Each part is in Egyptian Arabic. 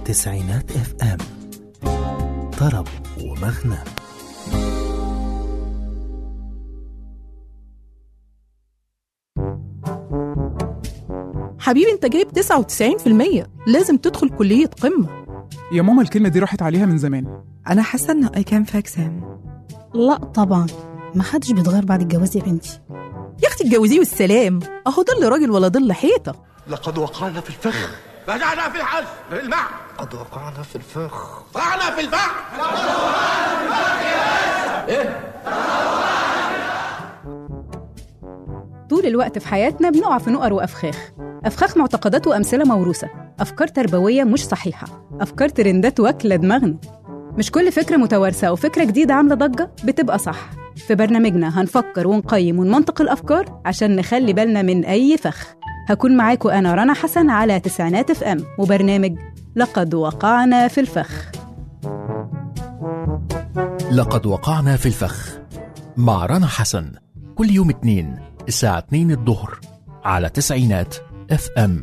تسعينات اف ام طرب ومغنى حبيبي انت جايب 99% لازم تدخل كلية قمة يا ماما الكلمة دي راحت عليها من زمان أنا حاسة إن I can fix him لا طبعا ما حدش بيتغير بعد الجواز يا بنتي يا اختي اتجوزيه والسلام اهو ضل راجل ولا ضل حيطة لقد وقعنا في الفخ بدأنا في الحل المع قد وقعنا في الفخ وقعنا في الفحم طول الوقت في حياتنا بنقع في نقر وأفخاخ أفخاخ معتقدات وأمثلة موروثة أفكار تربوية مش صحيحة أفكار ترندات واكلة دماغنا مش كل فكرة متوارثة أو فكرة جديدة عاملة ضجة بتبقى صح في برنامجنا هنفكر ونقيم ونمنطق الأفكار عشان نخلي بالنا من أي فخ هكون معاكم أنا رنا حسن على تسعينات اف ام وبرنامج لقد وقعنا في الفخ لقد وقعنا في الفخ مع رنا حسن كل يوم اثنين الساعة 2 الظهر على تسعينات اف ام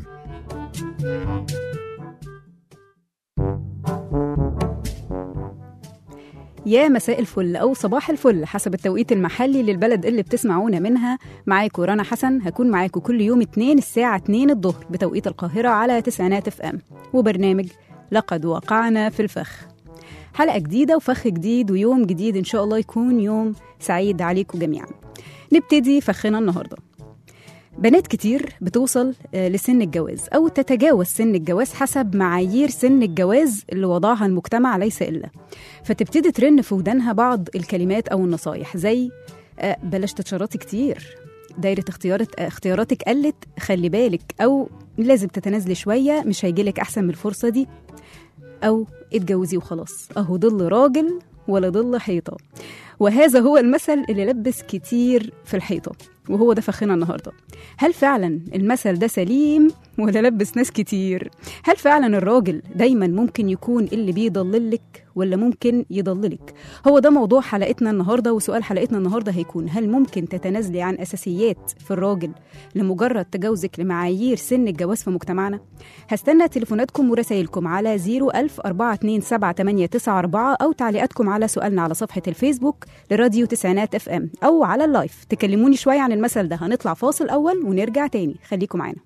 يا مساء الفل أو صباح الفل حسب التوقيت المحلي للبلد اللي بتسمعونا منها معاكم رنا حسن هكون معاكم كل يوم اتنين الساعة 2 الظهر بتوقيت القاهرة على تسعينات اف ام وبرنامج لقد وقعنا في الفخ حلقة جديدة وفخ جديد ويوم جديد إن شاء الله يكون يوم سعيد عليكم جميعا نبتدي فخنا النهارده بنات كتير بتوصل آه، لسن الجواز أو تتجاوز سن الجواز حسب معايير سن الجواز اللي وضعها المجتمع ليس إلا فتبتدي ترن في ودانها بعض الكلمات أو النصايح زي آه، بلاش تتشرطي كتير دايرة اختيارات آه، اختياراتك قلت خلي بالك أو لازم تتنازلي شوية مش هيجيلك أحسن من الفرصة دي أو اتجوزي وخلاص أهو ضل راجل ولا ضل حيطة وهذا هو المثل اللي لبس كتير في الحيطة وهو ده فخنا النهارده هل فعلا المثل ده سليم ولا لبس ناس كتير هل فعلا الراجل دايما ممكن يكون اللي بيضللك ولا ممكن يضللك هو ده موضوع حلقتنا النهارده وسؤال حلقتنا النهارده هيكون هل ممكن تتنازلي عن اساسيات في الراجل لمجرد تجاوزك لمعايير سن الجواز في مجتمعنا هستنى تليفوناتكم ورسائلكم على 01000 427 أو تعليقاتكم على سؤالنا على صفحة الفيسبوك لراديو تسعينات اف ام أو على اللايف تكلموني شوية عن المثل ده هنطلع فاصل أول ونرجع تاني خليكم معانا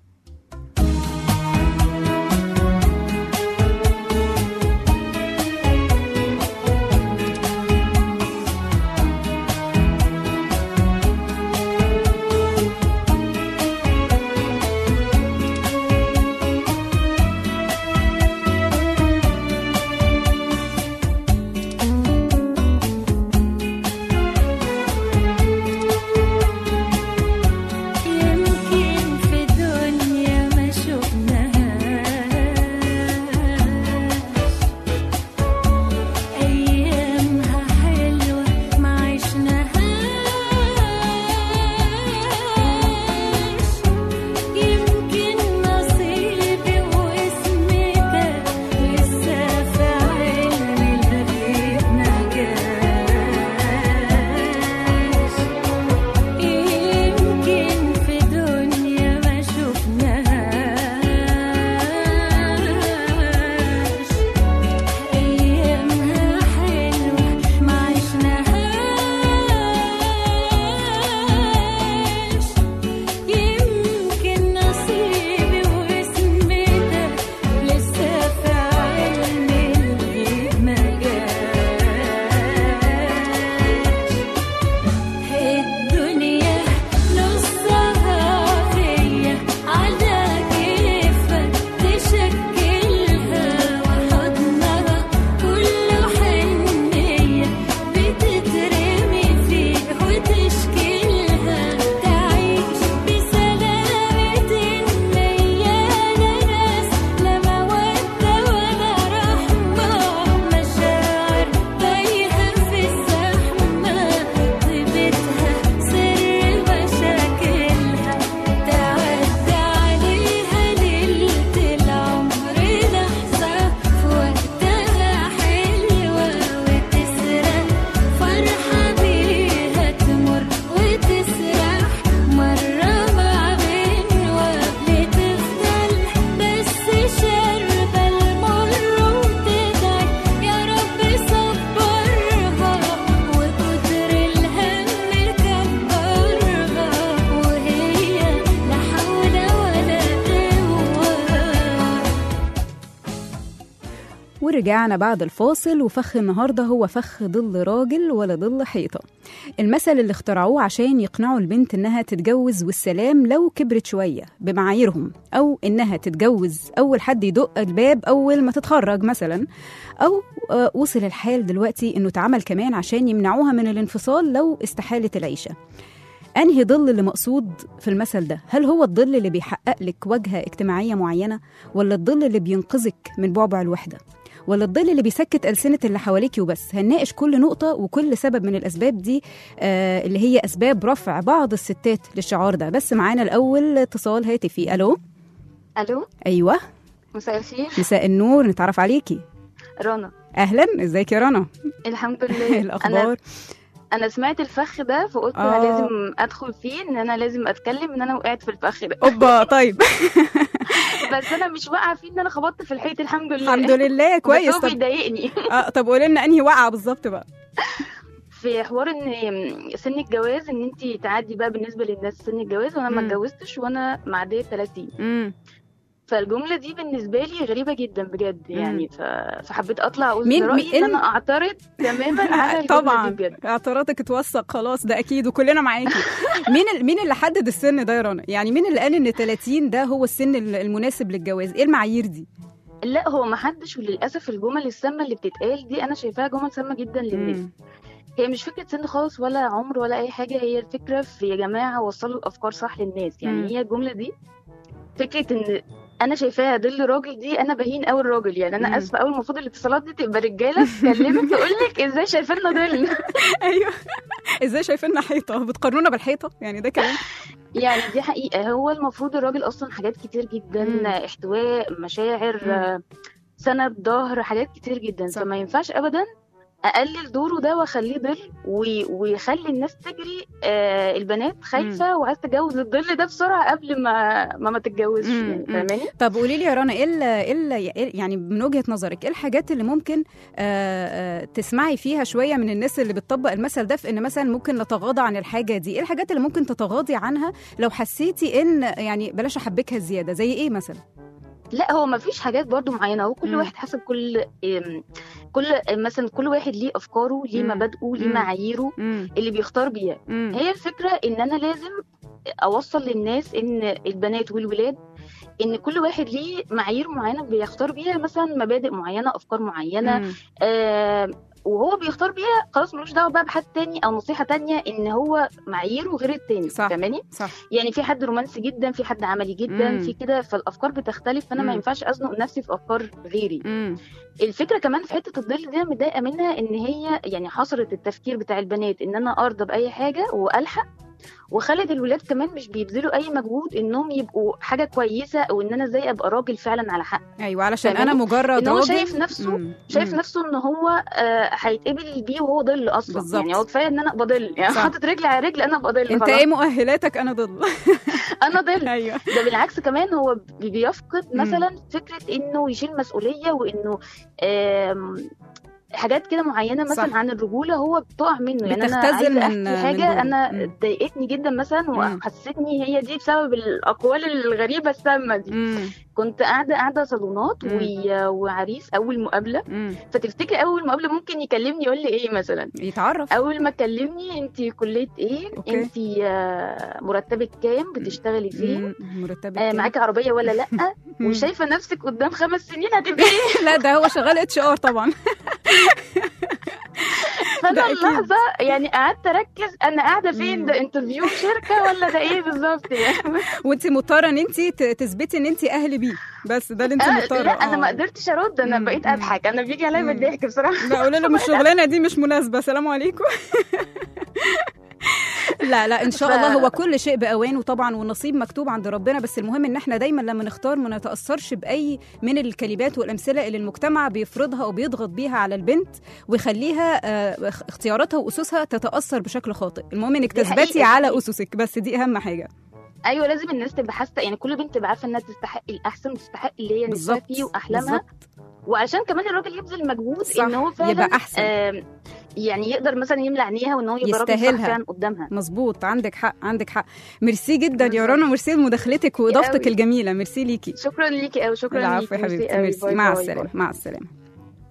يمكن في دنيا ورجعنا بعد الفاصل وفخ النهارده هو فخ ظل راجل ولا ظل حيطه المثل اللي اخترعوه عشان يقنعوا البنت انها تتجوز والسلام لو كبرت شويه بمعاييرهم او انها تتجوز اول حد يدق الباب اول ما تتخرج مثلا او آه، وصل الحال دلوقتي انه اتعمل كمان عشان يمنعوها من الانفصال لو استحالت العيشه انهي ظل اللي مقصود في المثل ده هل هو الظل اللي بيحقق لك واجهه اجتماعيه معينه ولا الظل اللي بينقذك من بعبع الوحده ولا الظل اللي بيسكت ألسنة اللي حواليكي وبس هنناقش كل نقطة وكل سبب من الأسباب دي آه اللي هي أسباب رفع بعض الستات للشعار ده بس معانا الأول اتصال هاتفي ألو الو أيوة مساء الخير مساء النور نتعرف عليكي رنا أهلا ازيك يا رنا الحمد لله الأخبار انا انا سمعت الفخ ده فقلت آه. انا لازم ادخل فيه ان انا لازم اتكلم ان انا وقعت في الفخ ده أوبا طيب بس انا مش واقعه فيه ان انا خبطت في الحيط الحمد لله الحمد لله كويس بس هو طب بيضايقني آه طب قولي لنا أنهي وقعة بالظبط بقى في حوار ان سن الجواز ان انت تعدي بقى بالنسبه للناس سن الجواز وانا ما مم. اتجوزتش وانا معديه 30 مم. فالجمله دي بالنسبه لي غريبه جدا بجد يعني ف... فحبيت اطلع اقول مين- رايي مين- ان انا اعترض تماما على الجمله طبعا دي بجد اعتراضك اتوثق خلاص ده اكيد وكلنا معاكي مين ال- مين اللي حدد السن ده يا رنا يعني مين اللي قال ان 30 ده هو السن ال- المناسب للجواز ايه المعايير دي لا هو ما حدش وللاسف الجمل السامه اللي بتتقال دي انا شايفاها جمل سامه جدا للناس مم. هي مش فكره سن خالص ولا عمر ولا اي حاجه هي الفكره في يا جماعه وصلوا الافكار صح للناس يعني مم. هي الجمله دي فكره ان انا شايفاها ظل راجل دي انا بهين قوي الراجل يعني انا مم. اسفه قوي المفروض الاتصالات دي تبقى رجاله تكلمك تقول لك ازاي شايفيننا ظل ايوه ازاي شايفيننا حيطه بتقارنونا بالحيطه يعني ده كلام يعني دي حقيقه هو المفروض الراجل اصلا حاجات كتير جدا مم. احتواء مشاعر مم. آه، سند ظهر حاجات كتير جدا صح. فما ينفعش ابدا اقلل دوره ده واخليه ظل وي- ويخلي الناس تجري آه البنات خايفه وعايزه تتجوز الظل ده بسرعه قبل ما ما, ما تتجوزش مم. يعني مم. فاهماني طب قولي لي يا رنا ايه ال- ايه ال- إيه- يعني من وجهه نظرك ايه الحاجات اللي ممكن آه آه تسمعي فيها شويه من الناس اللي بتطبق المثل ده في ان مثلا ممكن نتغاضى عن الحاجه دي ايه الحاجات اللي ممكن تتغاضي عنها لو حسيتي ان يعني بلاش احبكها زياده زي ايه مثلا لا هو ما فيش حاجات برضو معينه هو كل مم. واحد حسب كل آم، كل مثلا كل واحد ليه افكاره ليه مم. مبادئه ليه مم. معاييره امم اللي بيختار بيها امم هي الفكرة إن أنا لازم أوصل للناس إن البنات والولاد إن كل واحد ليه معايير معينة بيختار بيها مثلا مبادئ معينة أفكار معينة آه وهو بيختار بيها خلاص ملوش دعوة بقى بحد تاني أو نصيحة تانية إن هو معاييره غير التاني صح. فاهماني؟ صح يعني في حد رومانسي جدا في حد عملي جدا مم. في كده فالأفكار بتختلف فأنا مم. ما ينفعش أزنق نفسي في أفكار غيري امم الفكره كمان في حته الظل دي أنا متضايقه منها ان هي يعني حصرت التفكير بتاع البنات ان انا ارضى باي حاجه والحق وخلت الولاد كمان مش بيبذلوا اي مجهود انهم يبقوا حاجه كويسه او ان انا ازاي ابقى راجل فعلا على حق ايوه علشان فاهماني؟ انا مجرد إن هو راجل شايف نفسه- مم. شايف مم. نفسه ان هو آه، هيتقبل بيه وهو ظل اصلا بالظبط. يعني هو كفايه ان انا ابقى ظل يعني صح. حاطط رجلي على رجل انا ابقى ظل انت خلاص. ايه مؤهلاتك انا ضد انا ظل ايوه ده بالعكس كمان هو بي- بيفقد مم. مثلا فكره انه يشيل مسؤوليه وانه آم، حاجات كده معينه مثلا صح. عن الرجوله هو بتقع منه يعني انا بتختزل عايزه من- احكي من حاجه دوره. انا مم. ضايقتني جدا مثلا مم. وحسيتني هي دي بسبب الاقوال الغريبه السامه دي امم كنت قاعده قاعده صالونات مم. و- وعريس اول مقابله امم فتفتكر اول مقابله ممكن يكلمني يقول لي ايه مثلا يتعرف اول ما كلمني انت كليه ايه أوكي. انت آه، مرتبك كام بتشتغلي فين مم. مرتبك آه، كام؟ معاكي عربيه ولا لا مم. وشايفه نفسك قدام خمس سنين هتبقي ايه لا ده هو شغال اتش ار طبعا ده فانا أكيد. اللحظه يعني قعدت اركز انا قاعده فين مم. ده انترفيو في شركه ولا ده ايه بالظبط يعني وانت مضطره ان انت تثبتي ان انت اهل بيه بس ده اللي انت آه، مضطره لا انا آه. ما قدرتش ارد انا مم. بقيت مم. اضحك انا بيجي عليا مم. بالضحك بصراحه لا قولي لهم الشغلانه دي مش مناسبه سلام عليكم لا لا ان شاء ف- الله هو كل شيء باوانه طبعا والنصيب مكتوب عند ربنا بس المهم ان احنا دايما لما نختار ما نتاثرش باي من الكلمات والامثله اللي المجتمع بيفرضها او بيضغط بيها على البنت ويخليها آه، اخ- اختياراتها واسسها تتاثر بشكل خاطئ المهم انك دي تثبتي حقيقة. على اسسك بس دي اهم حاجه ايوه لازم الناس تبقى حاسه يعني كل بنت تبقى عارفه انها تستحق الاحسن وتستحق اللي هي نفسها بالظبط فيه واحلامها بالظبط وعشان كمان الراجل يبذل مجهود صح، ان هو فعلا يبقى أحسن. آم، يعني يقدر مثلا يملى عينيها وان هو يبقى راجل صح يستاهلها. فعلا قدامها مظبوط عندك حق عندك حق ميرسي جدا يا بالظبط. رنا ميرسي لمداخلتك واضافتك قوي. الجميله ميرسي ليكي شكرا ليكي قوي شكرا العفو ليكي يا ميرسي حبيبتي قوي. ميرسي باي مع باي السلامه باي. مع السلامه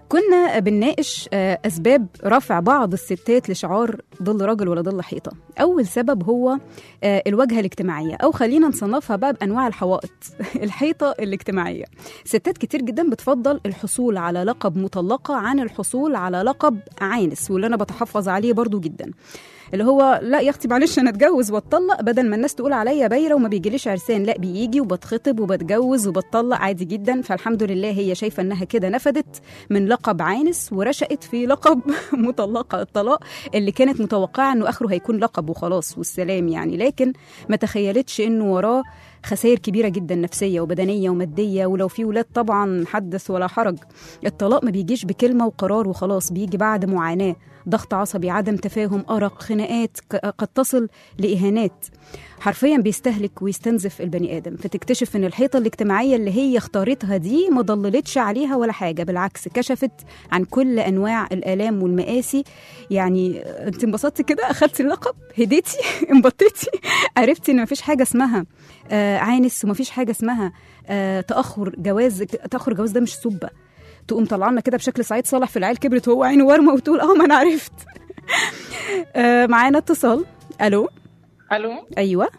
كنا بنناقش آه، أسباب رفع بعض الستات لشعار ظل راجل ولا ظل حيطة أول سبب هو آه، الواجهة الاجتماعية أو خلينا نصنفها بقى بأنواع الحوائط الحيطة الاجتماعية ستات كتير جدا بتفضل الحصول على لقب مطلقة عن الحصول على لقب عانس واللي أنا بتحفظ عليه برضو جدا اللي هو لا يا اختي معلش انا اتجوز واتطلق بدل ما الناس تقول عليا بايره وما بيجيليش عرسان لا بيجي وبتخطب وبتجوز وبتطلق عادي جدا فالحمد لله هي شايفه انها كده نفدت من لقب عانس ورشقت في لقب مطلقه الطلاق اللي كانت متوقعه انه اخره هيكون لقب وخلاص والسلام يعني لكن ما تخيلتش انه وراه خسائر كبيره جدا نفسيه وبدنيه وماديه ولو في ولاد طبعا حدث ولا حرج الطلاق ما بيجيش بكلمه وقرار وخلاص بيجي بعد معاناه ضغط عصبي عدم تفاهم أرق خناقات ك- قد تصل لإهانات حرفيا بيستهلك ويستنزف البني آدم فتكتشف إن الحيطة الاجتماعية اللي هي اختارتها دي ما ضللتش عليها ولا حاجة بالعكس كشفت عن كل أنواع الآلام والمآسي يعني أنت انبسطتي كده أخدتي اللقب هديتي انبطيتي عرفتي إن مفيش حاجة اسمها آه عانس ومفيش حاجة اسمها آه تأخر جواز تأخر جواز ده مش سبة تقوم طلع لنا كده بشكل سعيد صالح في العيال كبرت وهو عينه ورمه وتقول اه ما انا عرفت آه معانا اتصال الو الو ايوه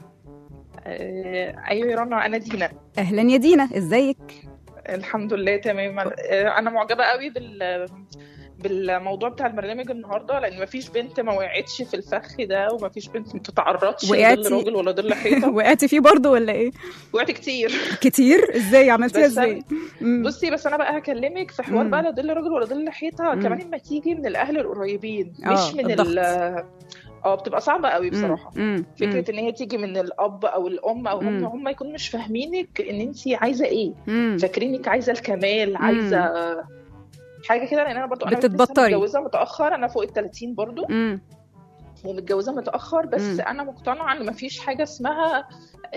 آه، ايوه يا رنا انا دينا اهلا يا دينا ازيك الحمم لله تمام آه، انا معجبه قوي بال بالموضوع بتاع البرنامج النهارده لان مفيش بنت ما وقعتش في الفخ ده ومفيش بنت ما تتعرضش وقعتي- لظل راجل ولا ظل حيطه وقعتي فيه برضه ولا ايه وقعت كتير كتير ازاي عملتيها بس ازاي مم. بصي بس انا بقى هكلمك في حوار مم. بقى لا ظل راجل ولا ظل حيطه مم. كمان لما تيجي من الاهل القريبين آه، مش من الضغط. ال اه بتبقى صعبه قوي مم. بصراحه مم. فكره ان هي تيجي من الاب او الام او هم مم. هم يكونوا مش فاهمينك ان انت عايزه ايه مم. فاكرينك عايزه الكمال عايزه حاجه كده لان انا برضو انا لسه بتتبطري. متجوزه متاخر انا فوق ال 30 برضو مم. ومتجوزه متاخر بس مم. انا مقتنعه ان مفيش حاجه اسمها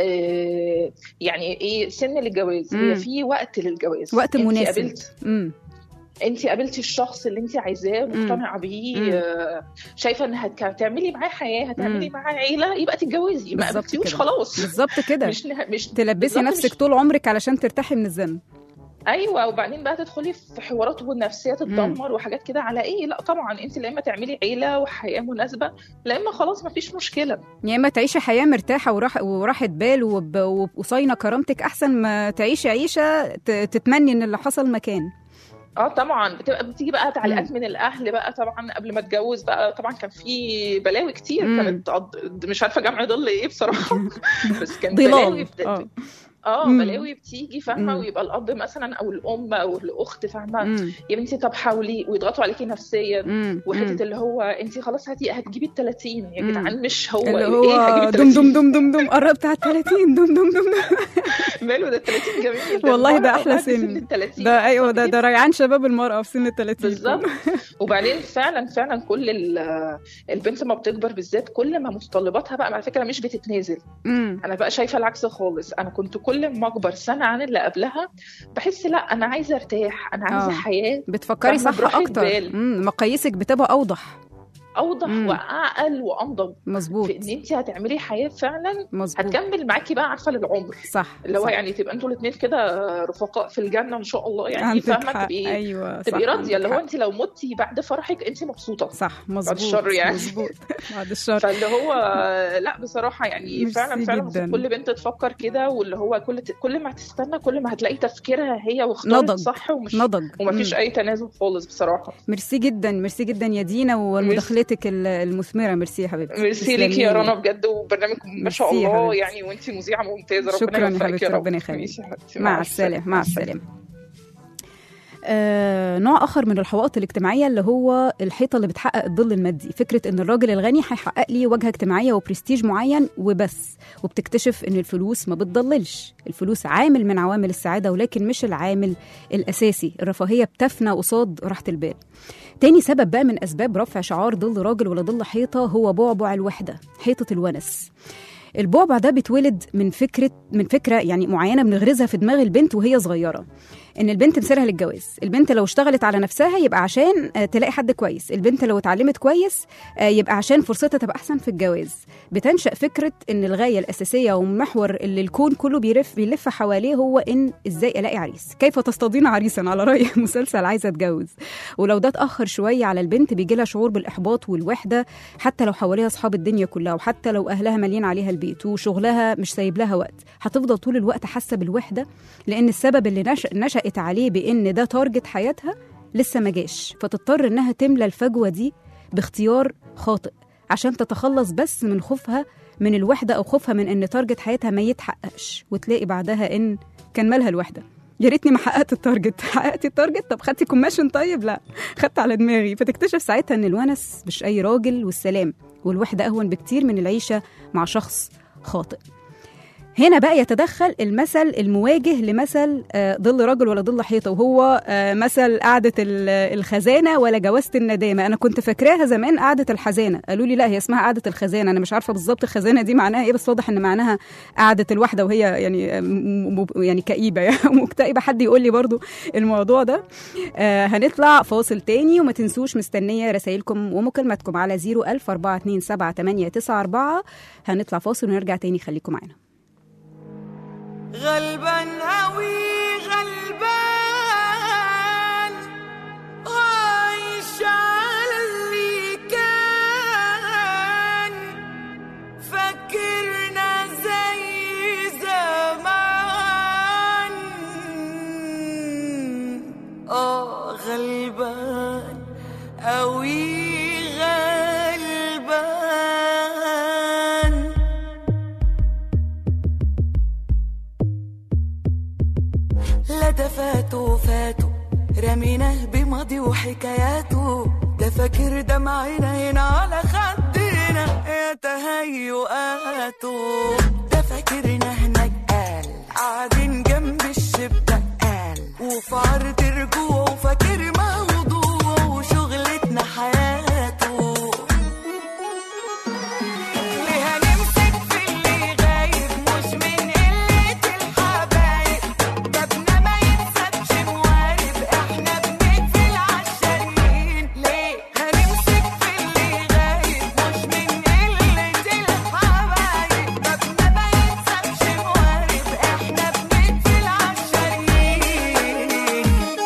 آه يعني ايه سن للجواز مم. هي في وقت للجواز وقت انت مناسب. قابلت مم. انت قابلتي الشخص اللي انت عايزاه مم. مقتنعه بيه مم. آه، شايفه ان هت- هتعملي معاه حياه هتعملي مم. معاه عيله يبقى تتجوزي ما بالظبط قابلتيهوش كده. خلاص بالظبط كده مش نه... مش تلبسي بالظبط نفسك مش- طول عمرك علشان ترتاحي من الذنب ايوه وبعدين بقى تدخلي في حوارات والنفسيه تتدمر وحاجات كده على ايه لا طبعا انت لا اما تعملي عيله وحياه مناسبه لا اما خلاص ما فيش مشكله يا اما تعيشي حياه مرتاحه وراح وراحه بال وب- وب- وصاينه كرامتك احسن ما تعيشي عيشه ت- تتمني ان اللي حصل مكان اه طبعا بتبقى بتيجي بقى تعليقات مم. من الاهل بقى طبعا قبل ما اتجوز بقى طبعا كان في بلاوي كتير مم. كانت قض- مش عارفه جمع ظل ايه بصراحه بس كان ضلال. بلاوي بت... آه. اه مم. بلاوي بتيجي فاهمه مم. ويبقى الاب مثلا او الام او الاخت فاهمه مم. يا بنتي طب حاولي ويضغطوا عليكي نفسيا مم. مم. وحته اللي هو انت خلاص هتي هتجيبي ال 30 يا مم. جدعان مش هو اللي ايه هو هجيب دم 30 دم دم دم دم قربت على 30 دم دم دم ماله ده 30 جميل والله ده المرأة أحلى بعد سن. ال 30 ده ايوه ده ده ريعان شباب المراه في سن ال 30 بالظبط وبعدين فعلا فعلا كل ال- البنت ما بتكبر بالذات كل ما متطلباتها بقى على فكره مش بتتنازل مم. انا بقى شايفه العكس خالص انا كنت كل ما اكبر سنه عن اللي قبلها بحس لا انا عايزه ارتاح انا عايزه آه. حياه بتفكري فاهمة؟ صح براحة اكتر بال. مم. مقاييسك بتبقى اوضح اوضح مم. واعقل وانضج مظبوط في ان انت هتعملي حياه فعلا مظبوط هتكمل معاكي بقى عارفه للعمر صح اللي هو صح. يعني تبقى انتوا الاثنين كده رفقاء في الجنه ان شاء الله يعني عندك فاهمه حق. تبقي ايوه تبقي صح، راضيه اللي عندك هو حق. انت لو متي بعد فرحك انت مبسوطه صح مظبوط الشر يعني. مظبوط بعد الشر فاللي هو لا بصراحه يعني ميرسي فعلا فعلا جداً. المفروض كل بنت تفكر كده واللي هو كل كل ما هتستنى كل ما هتلاقي تفكيرها هي واختارت نضج. صح ومش نضج ومفيش مم. اي تنازل خالص بصراحه ميرسي جدا ميرسي جدا يا دينا ومداخلتك ال- المثمره ميرسي يا حبيبتي ميرسي ليكي يا تسلميلي. رنا بجد وبرنامج ما ميرسي شاء يا الله حبيبتي. يعني وانت مذيعه ممتازه شكراً ربنا يا يوفقك حبيبتي، يا رب ربنا يخليك. ماشي يا حبيبتي، مع السلامه مع السلامه آه، نوع اخر من الحوائط الاجتماعيه اللي هو الحيطه اللي بتحقق الظل المادي فكره ان الراجل الغني هيحقق لي واجهه اجتماعيه وبرستيج معين وبس وبتكتشف ان الفلوس ما بتضللش الفلوس عامل من عوامل السعاده ولكن مش العامل الاساسي الرفاهيه بتفنى قصاد راحه البال تاني سبب بقى من اسباب رفع شعار ظل راجل ولا ظل حيطه هو بعبع الوحده حيطه الونس البعبع ده بيتولد من فكره من فكره يعني معينه بنغرزها في دماغ البنت وهي صغيره ان البنت مصيرها للجواز البنت لو اشتغلت على نفسها يبقى عشان آه، تلاقي حد كويس البنت لو اتعلمت كويس آه، يبقى عشان فرصتها تبقى احسن في الجواز بتنشا فكره ان الغايه الاساسيه والمحور اللي الكون كله بيلف بيلف حواليه هو ان ازاي الاقي عريس كيف تصطادين عريسا على راي مسلسل عايزه اتجوز ولو ده اتاخر شويه على البنت بيجي لها شعور بالاحباط والوحده حتى لو حواليها اصحاب الدنيا كلها وحتى لو اهلها مالين عليها البيت وشغلها مش سايب لها وقت هتفضل طول الوقت حاسه بالوحده لان السبب اللي نش... نشات عليه بان ده تارجت حياتها لسه ما جاش فتضطر انها تملى الفجوه دي باختيار خاطئ عشان تتخلص بس من خوفها من الوحده او خوفها من ان تارجت حياتها ما يتحققش وتلاقي بعدها ان كان مالها الوحده يا ريتني ما حققت التارجت حققتي التارجت طب خدتي كوماشن طيب لا خدت على دماغي فتكتشف ساعتها ان الونس مش اي راجل والسلام والوحده اهون بكتير من العيشه مع شخص خاطئ هنا بقى يتدخل المثل المواجه لمثل آه، ظل رجل ولا ظل حيطه وهو آه، مثل قعده ال- الخزانه ولا جوازه الندامه انا كنت فاكراها زمان قعده الحزانه قالوا لي لا هي اسمها قعده الخزانه انا مش عارفه بالظبط الخزانه دي معناها ايه بس واضح ان معناها قعده الواحده وهي يعني آه، م- م- يعني كئيبه يعني مكتئبه حد يقول لي برضو الموضوع ده آه هنطلع فاصل تاني وما تنسوش مستنيه رسائلكم ومكالماتكم على 01000 427 هنطلع فاصل ونرجع تاني خليكم معانا غلبان أوي غلبان عايش على اللي كان فكرنا زي زمان اه غلبان أوي غلبان لا ده فاتوا فاتوا رميناه بماضي وحكاياته ده فاكر دمعنا هنا على خدنا يا تهيؤاته ده فاكرنا هناك قال قاعدين جنب الشباك قال وفي عرض رجوعه وفاكر موضوعه وشغلتنا حياته ليه هنمسك في اللي غايب مش من قلة الحبايب جبنا ما يتسابش موارب احنا بنقفل عالشاريين ليه هنمسك في اللي غايب مش من قلة الحبايب جبنا ما يتسابش موارب احنا بنقفل عالشاريين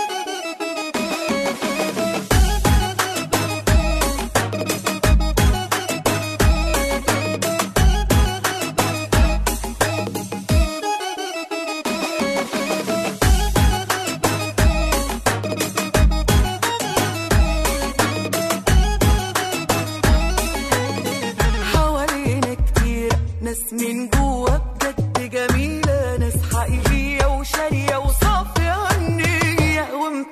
حوالينا كتير ناس من جوا بجد جميلة ناس حقيقية وشارية وصافية النية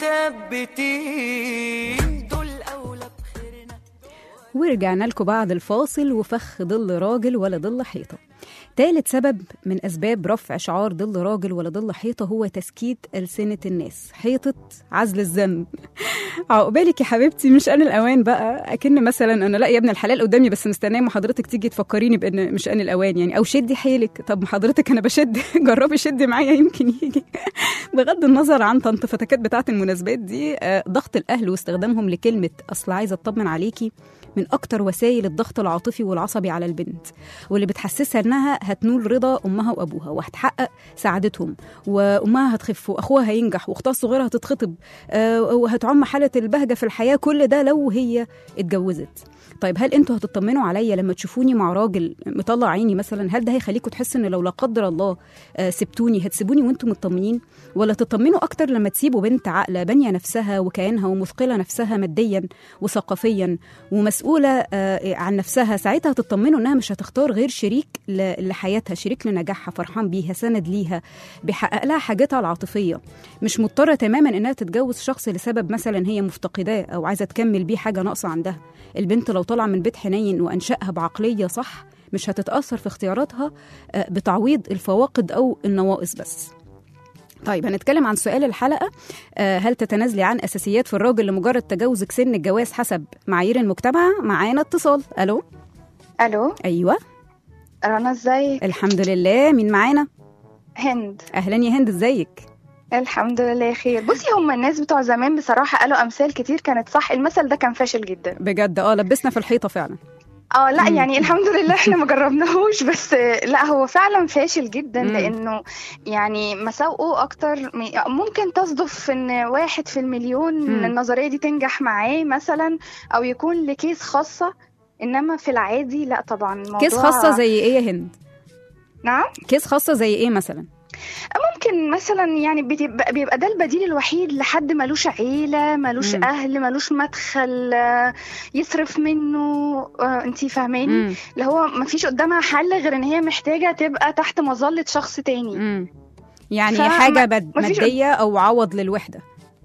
ومثبتين دول أولى بخيرنا ورجعنا لكم بعد الفاصل وفخ ظل راجل ولا ظل حيطة تالت سبب من أسباب رفع شعار ظل راجل ولا ظل حيطة هو تسكيت ألسنة الناس حيطة عزل الذنب عقبالك يا حبيبتي مش أنا الأوان بقى أكن مثلا أنا لا يا ابن الحلال قدامي بس مستنية ما حضرتك تيجي تفكريني بأن مش أنا الأوان يعني أو شدي حيلك طب ما حضرتك أنا بشد جربي شدي معايا يمكن يجي بغض النظر عن تنطفتكات بتاعة المناسبات دي آه، ضغط الأهل واستخدامهم لكلمة أصل عايزة أطمن عليكي من أكتر وسائل الضغط العاطفي والعصبي على البنت واللي بتحسسها إنها هتنول رضا أمها وأبوها وهتحقق سعادتهم وأمها هتخف وأخوها هينجح وأختها الصغيرة هتتخطب آه، وهتعم حالة البهجة في الحياة كل ده لو هي اتجوزت طيب هل انتوا هتطمنوا عليا لما تشوفوني مع راجل مطلع عيني مثلا هل ده هيخليكم تحسوا ان لو لا قدر الله آه، سبتوني هتسيبوني وانتم مطمنين ولا تطمنوا اكتر لما تسيبوا بنت عاقله بانيه نفسها وكيانها ومثقله نفسها ماديا وثقافيا ومسؤوله آه، عن نفسها ساعتها تطمنوا انها مش هتختار غير شريك ل- لحياتها شريك لنجاحها فرحان بيها سند ليها بيحقق لها حاجاتها العاطفيه مش مضطره تماما انها تتجوز شخص لسبب مثلا هي مفتقداه او عايزه تكمل بيه حاجه ناقصه عندها البنت لو طالعه من بيت حنين وانشاها بعقليه صح مش هتتاثر في اختياراتها آه، بتعويض الفواقد او النواقص بس طيب هنتكلم عن سؤال الحلقة آه، هل تتنازلي عن أساسيات في الراجل لمجرد تجاوزك سن الجواز حسب معايير المجتمع معانا اتصال ألو الو أيوة رنا ازيك الحمد لله مين معانا هند أهلا يا هند ازيك الحمد لله خير بصي هم الناس بتوع زمان بصراحة قالوا أمثال كتير كانت صح المثل ده كان فاشل جدا بجد اه لبسنا في الحيطه فعلا اه لا مم. يعني الحمد لله احنا ما جربناهوش بس لا هو فعلا فاشل جدا مم. لانه يعني مساوئه اكتر م- ممكن تصدف ان واحد في المليون مم. ان النظريه دي تنجح معاه مثلا او يكون لكيس خاصه انما في العادي لا طبعا الموضوع كيس خاصه زي ايه يا هند نعم كيس خاصه زي ايه مثلا ممكن مثلا يعني بتبقى بيبقى ده البديل الوحيد لحد ملوش عيلة ملوش مم. أهل ملوش مدخل آه، يصرف منه آه، انتي فاهماني مم. اللي هو مفيش قدامها حل غير ان هي محتاجة تبقى تحت مظلة شخص تاني مم. يعني فما- حاجه بد- مفيش- ماديه او عوض للوحده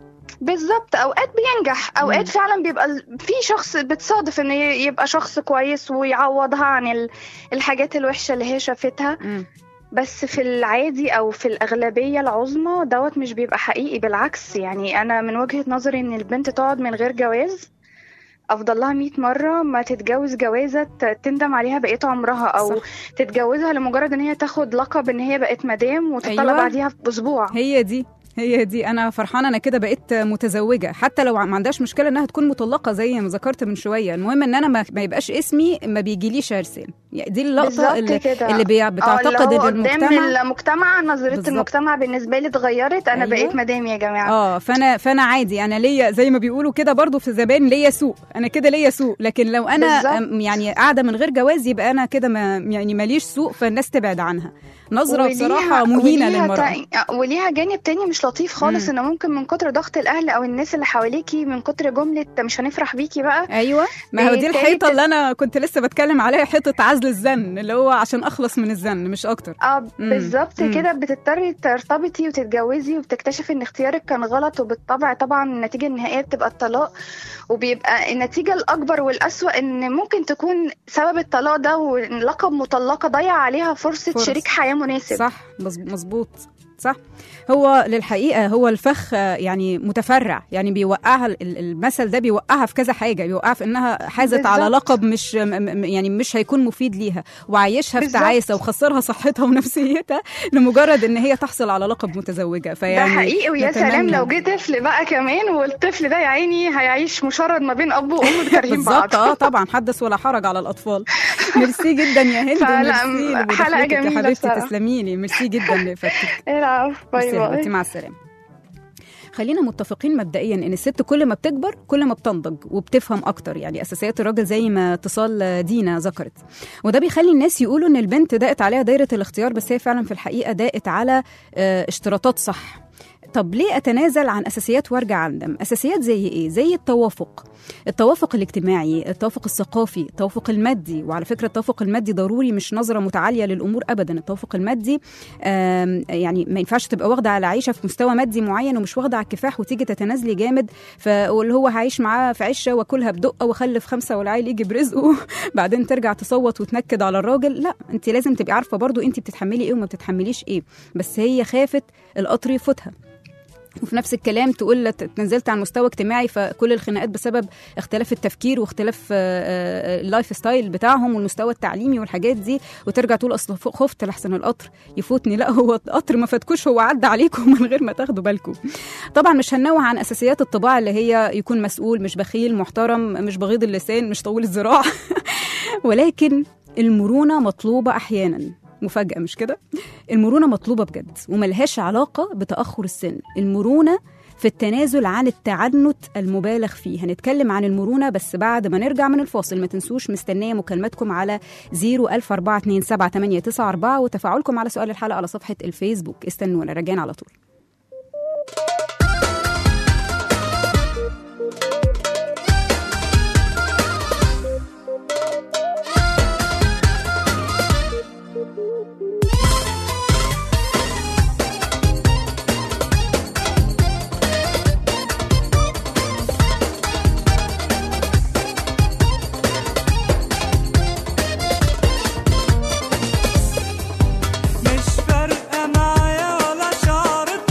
بالظبط اوقات بينجح مم. اوقات فعلا بيبقى ال- في شخص بتصادف ان ي- يبقى شخص كويس ويعوضها عن ال- الحاجات الوحشة اللي هي شافتها مم. بس في العادي او في الاغلبيه العظمى دوت مش بيبقى حقيقي بالعكس يعني انا من وجهه نظري ان البنت تقعد من غير جواز افضل لها 100 مره ما تتجوز جوازه ت- تندم عليها بقيت عمرها او صح. تتجوزها لمجرد ان هي تاخد لقب ان هي بقت مدام وتطلع أيوة. بعديها باسبوع هي دي هي دي انا فرحانه انا كده بقيت متزوجه حتى لو ما عندهاش مشكله انها تكون مطلقه زي ما ذكرت من شويه المهم ان انا ما, ما يبقاش اسمي ما بيجيليش عرسان يعني دي اللقطه بالظبط اللي, كده. اللي بي- اه بتعتقد اللي هو ان قدام المجتمع المجتمع نظريه بالظبط. المجتمع بالنسبه لي اتغيرت انا أيوة. بقيت مدام يا جماعه اه فانا فانا عادي انا ليا زي ما بيقولوا كده برضو في زمان ليا سوق انا كده ليا سوق لكن لو انا بالظبط. أم- يعني قاعده من غير جواز يبقى انا كده ما يعني ماليش سوق فالناس تبعد عنها نظره وليها- بصراحه مهينه وليها للمراه تا- وليها جانب تاني مش لطيف خالص مم. ان ممكن من كتر ضغط الاهل او الناس اللي حواليكي من كتر جمله مش هنفرح بيكي بقى ايوه ما هو دي بالتالي الحيطه بت- اللي انا كنت لسه بتكلم عليها حيطه عزل الزن اللي هو عشان اخلص من الزن مش اكتر اه مم. بالظبط مم. كده بتضطري ترتبطي وتتجوزي وبتكتشفي ان اختيارك كان غلط وبالطبع طبعا النتيجه النهائيه بتبقى الطلاق وبيبقى النتيجه الاكبر والاسوأ ان ممكن تكون سبب الطلاق ده ولقب مطلقه ضيع عليها فرصه فرص. شريك حياه مناسب صح مظ- مظبوط صح هو للحقيقه هو الفخ آه، يعني متفرع يعني بيوقعها ال- ال- المثل ده بيوقعها في كذا حاجه بيوقعها في انها حازت على بالظبط. لقب مش م- م- يعني مش هيكون مفيد ليها وعايشها في بالظبط. تعاسه وخسرها صحتها ونفسيتها لمجرد ان هي تحصل على لقب متزوجه فيعني ده حقيقي ويا سلام نتمنى- لو جه طفل بقى كمان والطفل ده يا عيني هيعيش مشرد ما بين اب وام كارهين بعض بالظبط اه طبعا حدث ولا حرج على الاطفال ميرسي جدا يا هند فلا، وميرسي حلقة لمداخلتك يا جميلة حبيبتي بصراحة. تسلمي لي ميرسي جدا لفتك العفو باي ميرسي يا حبيبتي باي مع السلامه خلينا متفقين مبدئيا ان الست كل ما بتكبر كل ما بتنضج وبتفهم اكتر يعني اساسيات الراجل زي ما اتصال دينا ذكرت وده بيخلي الناس يقولوا ان البنت ضاقت عليها دايره الاختيار بس هي فعلا في الحقيقه ضاقت على آه، اشتراطات صح طب ليه اتنازل عن اساسيات وارجع اندم اساسيات زي ايه زي التوافق التوافق الاجتماعي التوافق الثقافي التوافق المادي وعلى فكره التوافق المادي ضروري مش نظره متعاليه للامور ابدا التوافق المادي آم، يعني ما ينفعش تبقى واخده على عيشه في مستوى مادي معين ومش واخده على الكفاح وتيجي تتنازلي جامد فاللي هو هعيش معاه في عشه واكلها بدقه واخلف خمسه والعيل يجي برزقه بعدين ترجع تصوت وتنكد على الراجل لا انت لازم تبقي عارفه برضو انت بتتحملي ايه وما بتتحمليش ايه بس هي خافت القطر يفوتها وفي نفس الكلام تقول لت- اتنزلت عن مستوى اجتماعي فكل الخناقات بسبب اختلاف التفكير واختلاف آه، آه، اللايف ستايل بتاعهم والمستوى التعليمي والحاجات دي وترجع تقول اصل ف- خفت لحسن القطر يفوتني لا هو القطر ما فاتكوش هو عدى عليكم من غير ما تاخدوا بالكم طبعا مش هننوه عن اساسيات الطباع اللي هي يكون مسؤول مش بخيل محترم مش بغيض اللسان مش طويل الذراع ولكن المرونه مطلوبه احيانا مفاجأة مش كده؟ المرونة مطلوبة بجد وملهاش علاقة بتأخر السن المرونة في التنازل عن التعنت المبالغ فيه هنتكلم عن المرونة بس بعد ما نرجع من الفاصل ما تنسوش مستنية مكالماتكم على 004278994 وتفاعلكم على سؤال الحلقة على صفحة الفيسبوك استنونا راجعين على طول مش فارقة معايا ولا شعرة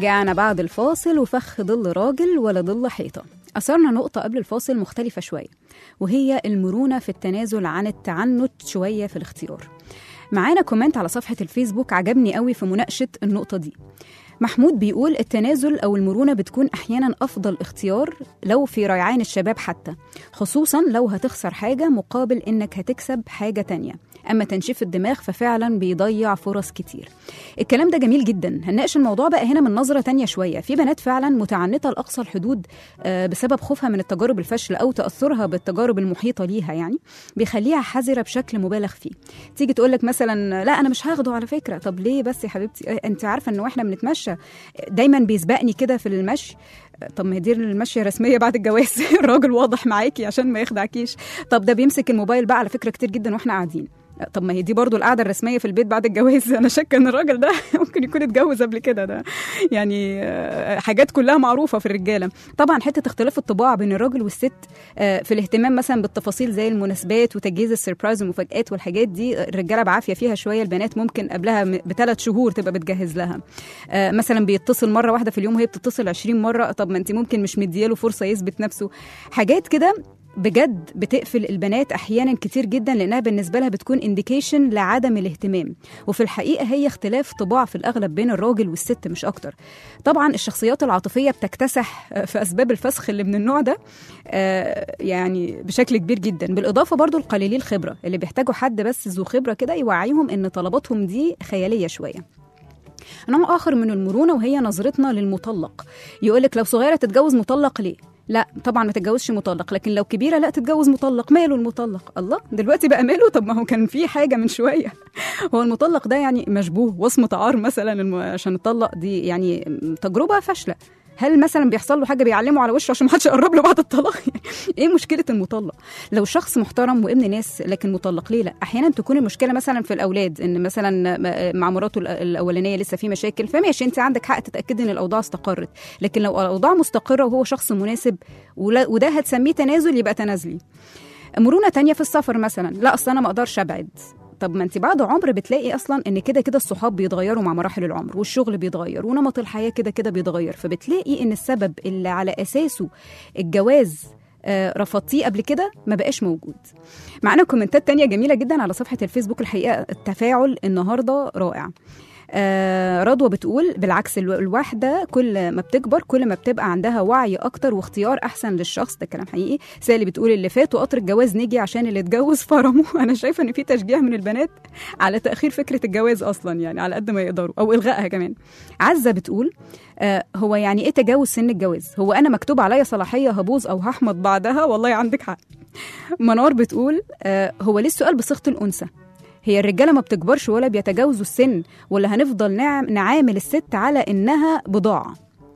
ورجعنا بعد الفاصل وفخ ظل راجل ولا ظل حيطة أثرنا نقطة قبل الفاصل مختلفة شوية وهي المرونة في التنازل عن التعنت شوية في الاختيار معانا كومنت على صفحة الفيسبوك عجبني قوي في مناقشة النقطة دي محمود بيقول التنازل أو المرونة بتكون أحيانا أفضل اختيار لو في ريعان الشباب حتى خصوصا لو هتخسر حاجة مقابل إنك هتكسب حاجة تانية أما تنشيف الدماغ ففعلا بيضيع فرص كتير الكلام ده جميل جدا هنناقش الموضوع بقى هنا من نظرة تانية شوية في بنات فعلا متعنتة لأقصى الحدود آه، بسبب خوفها من التجارب الفاشلة أو تأثرها بالتجارب المحيطة ليها يعني بيخليها حذرة بشكل مبالغ فيه تيجي تقول لك مثلا لا أنا مش هاخده على فكرة طب ليه بس يا حبيبتي آه، أنت عارفة إن واحنا بنتمشى دايما بيسبقني كده في المشي طب ما هي دي المشية رسمية بعد الجواز الراجل واضح معاكي عشان ما يخدعكيش طب ده بيمسك الموبايل بقى على فكرة كتير جدا واحنا قاعدين طب ما هي دي برضو القعده الرسميه في البيت بعد الجواز انا شاكه ان الراجل ده ممكن يكون اتجوز قبل كده ده يعني آه، حاجات كلها معروفه في الرجاله طبعا حته اختلاف الطباع بين الراجل والست آه، في الاهتمام مثلا بالتفاصيل زي المناسبات وتجهيز السربرايز والمفاجآت والحاجات دي الرجاله بعافيه فيها شويه البنات ممكن قبلها م- بثلاث شهور تبقى بتجهز لها آه، مثلا بيتصل مره واحده في اليوم وهي بتتصل 20 مره طب ما انت ممكن مش مدياله فرصه يثبت نفسه حاجات كده بجد بتقفل البنات احيانا كتير جدا لانها بالنسبه لها بتكون انديكيشن لعدم الاهتمام وفي الحقيقه هي اختلاف طباع في الاغلب بين الراجل والست مش اكتر طبعا الشخصيات العاطفيه بتكتسح آه، في اسباب الفسخ اللي من النوع ده آه، يعني بشكل كبير جدا بالاضافه برضو لقليلي الخبره اللي بيحتاجوا حد بس ذو خبره كده يوعيهم ان طلباتهم دي خياليه شويه نوع اخر من المرونه وهي نظرتنا للمطلق يقولك لو صغيره تتجوز مطلق ليه لا طبعا ما تتجوزش مطلق لكن لو كبيره لا تتجوز مطلق ماله المطلق الله دلوقتي بقى ماله طب ما هو كان في حاجه من شويه هو المطلق ده يعني مشبوه وصمه عار مثلا الم- عشان يطلق دي يعني تجربه فاشله هل مثلا بيحصل له حاجه بيعلمه على وشه عشان ما حدش يقرب له بعد الطلاق ايه مشكله المطلق لو شخص محترم وابن ناس لكن مطلق ليه لا احيانا تكون المشكله مثلا في الاولاد ان مثلا م- مع مراته الأ- الاولانيه لسه في مشاكل فماشي انت عندك حق تتاكدي ان الاوضاع استقرت لكن لو الاوضاع مستقره وهو شخص مناسب ولا- وده هتسميه تنازل يبقى تنازلي مرونه تانية في السفر مثلا لا اصل انا ما اقدرش ابعد طب ما انت بعد عمر بتلاقي اصلا ان كده كده الصحاب بيتغيروا مع مراحل العمر والشغل بيتغير ونمط الحياه كده كده بيتغير فبتلاقي ان السبب اللي على اساسه الجواز آه، رفضتيه قبل كده ما بقاش موجود معانا كومنتات تانية جميلة جدا على صفحة الفيسبوك الحقيقة التفاعل النهاردة رائع آه رضوى بتقول بالعكس الو- الواحدة كل ما بتكبر كل ما بتبقى عندها وعي أكتر واختيار أحسن للشخص ده كلام حقيقي سالي بتقول اللي فات وقطر الجواز نجي عشان اللي اتجوز فرمه أنا شايفة إن في تشجيع من البنات على تأخير فكرة الجواز أصلا يعني على قد ما يقدروا أو إلغائها كمان عزة بتقول آه هو يعني إيه تجاوز سن الجواز هو أنا مكتوب عليا صلاحية هبوظ أو هحمض بعدها والله عندك حق منار بتقول آه هو ليه السؤال بصيغه الانثى هي الرجاله ما بتكبرش ولا بيتجاوزوا السن ولا هنفضل نعم نعامل الست على انها بضاعه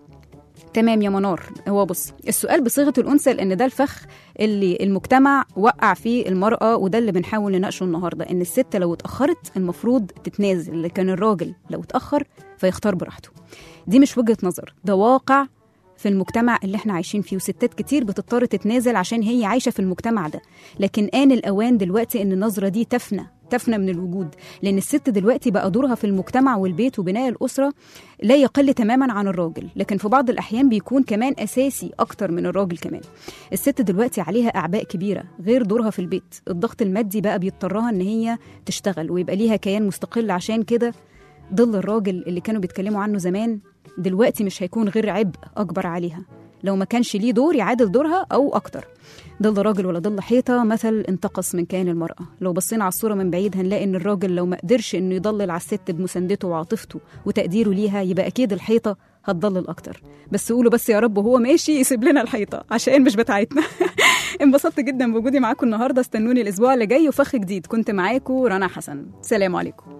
تمام يا منار هو بص السؤال بصيغه الانثى لان ده الفخ اللي المجتمع وقع فيه المراه وده اللي بنحاول نناقشه النهارده ان الست لو اتاخرت المفروض تتنازل لكن الراجل لو اتاخر فيختار براحته دي مش وجهه نظر ده واقع في المجتمع اللي احنا عايشين فيه وستات كتير بتضطر تتنازل عشان هي عايشه في المجتمع ده لكن آن الأوان دلوقتي إن النظرة دي تفنى تفنى من الوجود لأن الست دلوقتي بقى دورها في المجتمع والبيت وبناء الأسرة لا يقل تماما عن الراجل لكن في بعض الأحيان بيكون كمان أساسي أكتر من الراجل كمان الست دلوقتي عليها أعباء كبيرة غير دورها في البيت الضغط المادي بقى بيضطرها إن هي تشتغل ويبقى ليها كيان مستقل عشان كده ظل الراجل اللي كانوا بيتكلموا عنه زمان دلوقتي مش هيكون غير عبء أكبر عليها لو ما كانش ليه دور يعادل دورها أو أكتر ظل راجل ولا ظل حيطة مثل انتقص من كيان المرأة لو بصينا على الصورة من بعيد هنلاقي إن الراجل لو ما قدرش إنه يضلل على الست بمساندته وعاطفته وتقديره ليها يبقى أكيد الحيطة هتضلل أكتر بس قولوا بس يا رب وهو ماشي يسيب لنا الحيطة عشان مش بتاعتنا انبسطت جدا بوجودي معاكم النهاردة استنوني الأسبوع اللي جاي وفخ جديد كنت معاكم رنا حسن سلام عليكم